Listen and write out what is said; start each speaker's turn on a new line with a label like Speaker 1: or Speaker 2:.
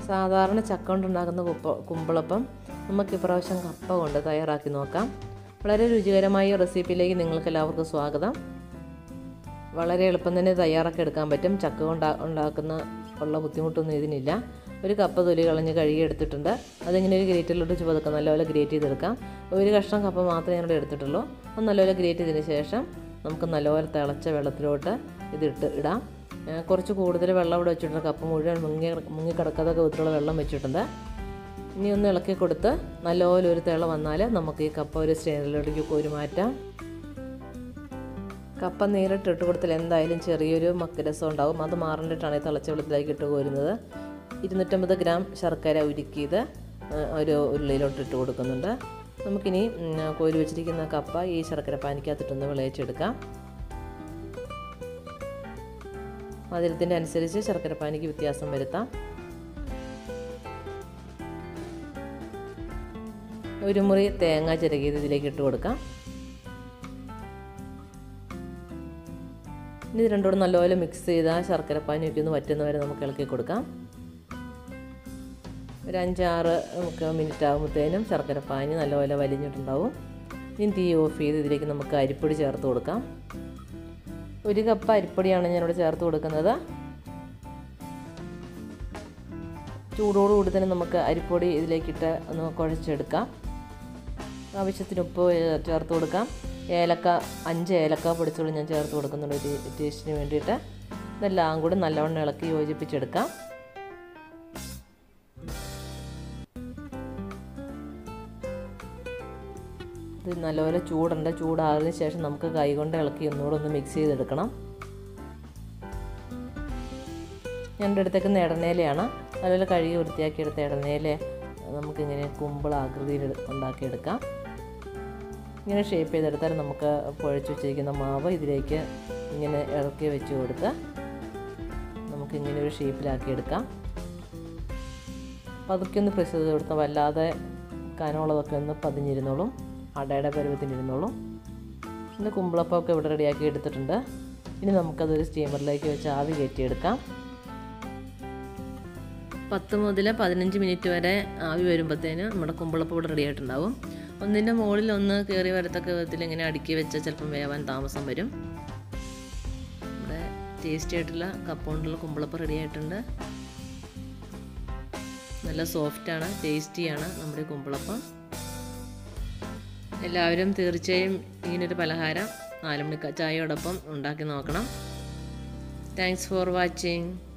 Speaker 1: സാധാരണ ചക്ക കൊണ്ടുണ്ടാക്കുന്ന കുപ്പ കുമ്പിളപ്പം നമുക്ക് ഇപ്രാവശ്യം കപ്പ കൊണ്ട് തയ്യാറാക്കി നോക്കാം വളരെ രുചികരമായ റെസിപ്പിയിലേക്ക് നിങ്ങൾക്ക് എല്ലാവർക്കും സ്വാഗതം വളരെ എളുപ്പം തന്നെ തയ്യാറാക്കി എടുക്കാൻ പറ്റും ചക്ക കൊണ്ട് ഉണ്ടാക്കുന്ന ഉള്ള ബുദ്ധിമുട്ടൊന്നും ഇതിനില്ല ഒരു കപ്പ തൊലി കളഞ്ഞ് കഴുകി എടുത്തിട്ടുണ്ട് അതിങ്ങനെ ഒരു ഗ്രേറ്റിലോട്ട് വെച്ച് പതുക്കെ നല്ലപോലെ ഗ്രേറ്റ് ചെയ്തെടുക്കാം ഒരു കഷ്ണം കപ്പ മാത്രമേ ഞാനിവിടെ എടുത്തിട്ടുള്ളൂ അത് നല്ലപോലെ ഗ്രേറ്റ് ചെയ്തതിന് ശേഷം നമുക്ക് നല്ലപോലെ തിളച്ച വെള്ളത്തിലോട്ട് ഇതിട്ട് ഇടാം ഏഹ് കുറച്ച് കൂടുതൽ വെള്ളം ഇവിടെ വെച്ചിട്ടുണ്ട് കപ്പ മുഴുവൻ മുങ്ങി മുങ്ങി കിടക്കാതൊക്കെ വിധത്തിലുള്ള വെള്ളം വെച്ചിട്ടുണ്ട് ഇനി ഒന്ന് ഇളക്കി കൊടുത്ത് നല്ലപോലെ ഒരു തിള വന്നാൽ നമുക്ക് ഈ കപ്പ ഒരു സ്റ്റേനിലോട്ടേക്ക് കോരി മാറ്റാം കപ്പ നേരിട്ട് ഇട്ട് കൊടുത്താൽ എന്തായാലും ചെറിയൊരു മക്കരസം ഉണ്ടാവും അത് മാറിയിട്ടാണ് ഈ തിളച്ച വെള്ളത്തിലേക്ക് ഇട്ട് കോരുന്നത് ഇരുന്നൂറ്റമ്പത് ഗ്രാം ശർക്കര ഉരുക്കിയത് ഒരു ഉരുളിയിലോട്ട് ഇട്ട് കൊടുക്കുന്നുണ്ട് നമുക്കിനി ഉം, കോരി വെച്ചിരിക്കുന്ന കപ്പ ഈ ശർക്കര പാനിക്കകത്തിട്ടൊന്ന് വിളയിച്ചെടുക്കാം മധുരത്തിൻ്റെ അനുസരിച്ച് ശർക്കര പാനിക്ക് വ്യത്യാസം വരുത്താം ഒരു മുറി തേങ്ങ ചിരകിയത് ഇതിലേക്ക് ഇട്ട് കൊടുക്കാം ഇനി ഇത് രണ്ടുകൂടെ നല്ലപോലെ മിക്സ് ചെയ്താൽ ശർക്കര പാനിയൊക്കെ ഒന്ന് വറ്റുന്നവരെ നമുക്ക് ഇളക്കി കൊടുക്കാം ഒരു അഞ്ചാറ് നമുക്ക് മിനിറ്റ് ആകുമ്പോഴത്തേനും ശർക്കര പാനി നല്ലപോലെ വലിഞ്ഞിട്ടുണ്ടാവും ഇനി തീ ഓഫ് ചെയ്ത് ഇതിലേക്ക് നമുക്ക് അരിപ്പൊടി ചേർത്ത് കൊടുക്കാം ഒരു കപ്പ് അരിപ്പൊടിയാണ് ഞാനിവിടെ ചേർത്ത് കൊടുക്കുന്നത് ചൂടോടുകൂടി തന്നെ നമുക്ക് അരിപ്പൊടി ഇതിലേക്കിട്ട് ഒന്ന് കുഴച്ചെടുക്കാം ആവശ്യത്തിന് ഉപ്പ് ചേർത്ത് കൊടുക്കാം ഏലക്ക അഞ്ച് ഏലക്ക പൊടിച്ചുള്ള ഞാൻ ചേർത്ത് കൊടുക്കുന്നുണ്ട് ഒരു ടേസ്റ്റിന് വേണ്ടിയിട്ട് ഇതെല്ലാം കൂടി നല്ലവണ്ണം ഇളക്കി യോജിപ്പിച്ചെടുക്കാം ഇത് നല്ലപോലെ ചൂടുണ്ട് ചൂടാറിന് ശേഷം നമുക്ക് കൈകൊണ്ട് ഇളക്കി ഒന്നുകൂടെ ഒന്ന് മിക്സ് ചെയ്തെടുക്കണം ഞാൻ എടുത്തേക്കുന്ന ഇടനേലയാണ് നല്ലപോലെ കഴുകി വൃത്തിയാക്കി എടുത്ത ഇടനേല നമുക്കിങ്ങനെ കുമ്പിൾ ആകൃതിയിൽ ഉണ്ടാക്കിയെടുക്കാം ഇങ്ങനെ ഷേപ്പ് ചെയ്തെടുത്താൽ നമുക്ക് കുഴച്ച് വെച്ചിരിക്കുന്ന മാവ് ഇതിലേക്ക് ഇങ്ങനെ ഇറക്കി വെച്ച് കൊടുത്ത് നമുക്കിങ്ങനെ ഒരു ഷേപ്പിലാക്കി എടുക്കാം പതുക്കെ ഒന്ന് പ്രസ് ചെയ്ത് കൊടുത്താൽ വല്ലാതെ കനമുള്ളതൊക്കെ ഒന്ന് പതിഞ്ഞിരുന്നോളും അടയുടെ പരുവത്തിനിരുന്നോളും ഇന്ന് കുമ്പിളപ്പമൊക്കെ ഇവിടെ റെഡിയാക്കി എടുത്തിട്ടുണ്ട് ഇനി നമുക്കതൊരു സ്റ്റീമറിലേക്ക് വെച്ച് ആവി കയറ്റിയെടുക്കാം പത്ത് മുതൽ പതിനഞ്ച് മിനിറ്റ് വരെ ആവി വരുമ്പോഴത്തേന് നമ്മുടെ കുമ്പിളപ്പം ഇവിടെ റെഡി ആയിട്ടുണ്ടാവും ഒന്നിൻ്റെ മുകളിൽ ഒന്ന് കയറി വരത്തക്ക വിധത്തിൽ ഇങ്ങനെ അടുക്കി വെച്ചാൽ ചിലപ്പം വേവാൻ താമസം വരും ഇവിടെ ടേസ്റ്റി ആയിട്ടുള്ള കപ്പ കൊണ്ടുള്ള കുമ്പിളപ്പം റെഡി ആയിട്ടുണ്ട് നല്ല സോഫ്റ്റാണ് ടേസ്റ്റിയാണ് നമ്മുടെ കുമ്പിളപ്പം എല്ലാവരും തീർച്ചയായും ഇങ്ങനൊരു പലഹാരം നാലുമണിക്ക ചായയോടൊപ്പം ഉണ്ടാക്കി നോക്കണം താങ്ക്സ് ഫോർ വാച്ചിങ്